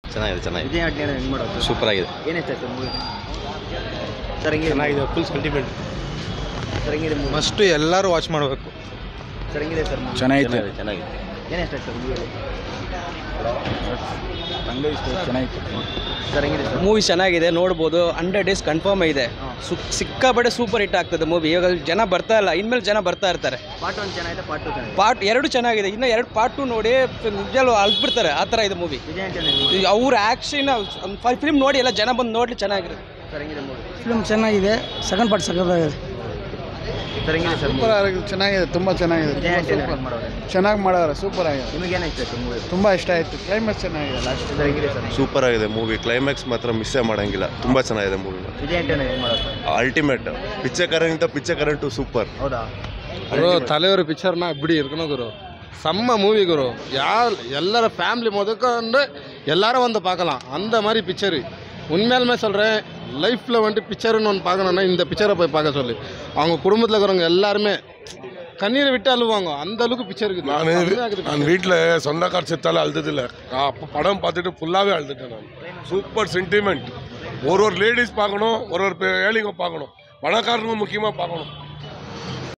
ಚೆನ್ನಾಗಿದೆ ಚೆನ್ನಾಗಿದೆ ವಿಜಯ್ ಆಂಟನಿ ಹೆಂಗ್ ಮಾಡೋದು ಸೂಪರ್ ಆಗಿದೆ ಏನಿಷ್ಟ ಸರ್ ಮೂವಿ ಸರ್ ಹೆಂಗಿದೆ ಚೆನ್ನಾಗಿದೆ ಫುಲ್ ಸೆಂಟಿಮೆಂಟ್ ಸರ್ ಹೆಂಗಿದೆ ಮೂವಿ ಫಸ್ಟ್ ಎಲ್ಲರೂ ವಾಚ್ ಮಾಡಬೇಕು ಸರ್ ಹೆಂಗಿದೆ ಸರ್ ಮೂವಿ ಚೆನ್ನಾಗಿದೆ ಚೆನ್ನಾಗಿದೆ ಏನಿಷ್ಟ ಸರ್ ಮೂವಿ ಚೆನ್ನಾಗಿತ್ತು ಸರ್ ಹೆಂಗಿದೆ ಸರ್ ಮೂವಿ ಚೆನ್ನಾಗಿದೆ ನೋಡ್ಬೋದು ಹಂಡ್ರೆಡ್ ಡೇಸ್ ಕನ್ಫರ್ಮ್ ಇದೆ ಸು ಸಿಕ್ಕಾಪಟ್ಟೆ ಸೂಪರ್ ಹಿಟ್ ಆಗ್ತದೆ ಮೂವಿ ಇವಾಗ ಜನ ಬರ್ತಾ ಇಲ್ಲ ಇನ್ಮೇಲೆ ಜನ ಬರ್ತಾ ಇರ್ತಾರೆ ಪಾರ್ಟ್ ಒನ್ ಚೆನ್ನಾಗಿದೆ ಪಾರ್ಟ್ ಟು ಚೆನ್ನಾಗಿದೆ ಪಾರ್ಟ್ ಎರಡು ಚೆನ್ನಾಗಿದೆ ಇನ್ನು ಎರಡು ಪಾರ್ಟ್ ಟು ನೋಡಿ ನಿಜಲ್ಲೂ ಅಲ್ಬಿಡ್ತಾರೆ ಆ ಥರ ಇದೆ ಮೂವಿ ವಿಜಯ್ ಆಂಟನಿ ಹೆಂಗ್ ಮಾಡೋದು ಅವ್ರ ಆ್ಯಕ್ಷನ್ ಫಿಲ್ಮ್ ನೋಡಿ ಎಲ್ಲ ಜನ ಬಂದು ನೋಡ್ಲಿ ಚೆನ್ನಾಗಿರುತ್ತೆ ಸರ್ ಹೆಂಗಿದೆ ಮೂವಿ ಫಿಲ್ಮ್ ಚೆನ್ನಾಗಿದೆ ಸೆಕೆಂಡ್ ಪಾರ್ಟ್ ಸಕ್ಕತ್ತಾಗಿದೆ ಸರ್ ಹೆಂಗಿದೆ ಸರ್ ಸೂಪರ್ ಆಗಿದೆ ಚೆನ್ನಾಗಿದೆ ತುಂಬ ಚೆನ್ನಾಗಿದೆ ವಿಜಯ್ ಆಂಟನಿ ಹೆಂಗ್ ಮಾಡೋದು ಚೆನ್ನಾಗಿ ಮಾಡೋರು ಸೂಪರ್ ಆಗಿದೆ ನಿಮಗೆ ಏನಿಷ್ಟ ಸರ್ ಮೂವಿ ತುಂಬ ಇಷ್ಟ ಆಯಿತು ಕ್ಲೈಮ್ಯಾಕ್ಸ್ ಚೆನ್ನಾಗಿದೆ ಲಾಸ್ಟ್ ಸರ್ ಹೆಂಗಿದೆ ಸರ್ ಸೂಪರ್ ಆಗಿದೆ ಮೂವಿ ಕ್ಲೈಮ್ಯಾಕ್ಸ್ ಮಾತ್ರ ಮಿಸ್ಸೇ ಮಾಡಂಗಿಲ್ಲ ತುಂಬ ಚೆನ್ನಾಗಿದೆ ಮೂವಿ ವಿಜಯ್ ಆಂಟನಿ ಹೆಂಗ್ ಮಾಡೋದು ಅಲ್ಟಿಮೇಟ್ ಪಿಚ್ಚೆ ಕರೆಂಟ್ ಪಿಚ್ಚೆ ಕರೆಂಟು ಸೂಪರ್ ಹೌದಾ ಗುರು தலைவர் பிக்சர்னா இப்படி இருக்கணும் குரு செம்ம மூவி குரு யார் எல்லார ஃபேமிலி முதற்கொண்டு எல்லாரும் வந்து பார்க்கலாம் அந்த மாதிரி பிக்சரு உண்மையாலுமே சொல்கிறேன் லைஃப்பில் வந்துட்டு பிக்சருன்னு ஒன்று பார்க்கணுன்னா இந்த பிக்சரை போய் பார்க்க சொல்லி அவங்க குடும்பத்தில் இருக்கிறவங்க எல்லாருமே கண்ணீரை விட்டு அழுவாங்க அந்த அளவுக்கு பிக்சர் இருக்குது நான் செம்மையா இருக்குது நான் வீட்டில் சொந்தக்கார் செத்தால அழுததில்ல அப்போ படம் பார்த்துட்டு ஃபுல்லாகவே அழுதுட்டேன் நான் சூப்பர் சென்டிமெண்ட் ஒரு ஒரு லேடிஸ் பார்க்கணும் ஒரு ஒரு பே- ஏழைங்க பார்க்கணும் பணக்காரங்க முக்கியமாக பார்க்கணும்